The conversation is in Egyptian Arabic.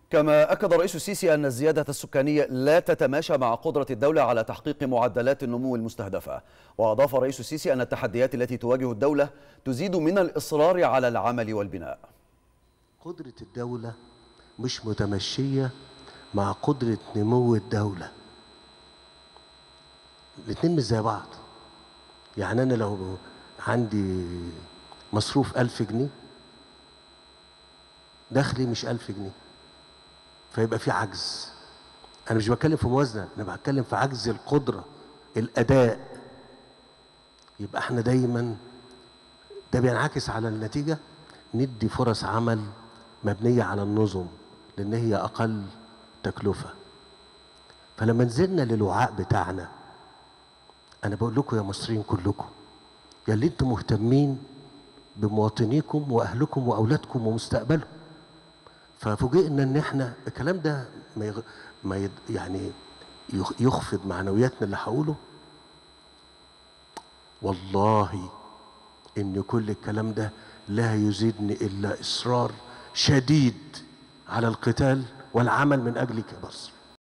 كما أكد الرئيس السيسي أن الزيادة السكانية لا تتماشى مع قدرة الدولة على تحقيق معدلات النمو المستهدفة وأضاف الرئيس السيسي أن التحديات التي تواجه الدولة تزيد من الإصرار على العمل والبناء قدرة الدولة مش متمشية مع قدرة نمو الدولة الاتنين مش زي بعض يعني أنا لو عندي مصروف ألف جنيه دخلي مش ألف جنيه فيبقى في عجز أنا مش بتكلم في موازنة أنا بتكلم في عجز القدرة الأداء يبقى احنا دايما ده بينعكس على النتيجة ندي فرص عمل مبنية على النظم لأن هي أقل تكلفة فلما نزلنا للوعاء بتاعنا أنا بقول لكم يا مصريين كلكم يا اللي انتم مهتمين بمواطنيكم وأهلكم وأولادكم ومستقبلهم ففوجئنا ان احنا الكلام ده ما, يغ... ما يد... يعني يخ... يخفض معنوياتنا اللي هقوله والله ان كل الكلام ده لا يزيدني الا اصرار شديد على القتال والعمل من اجلك يا مصر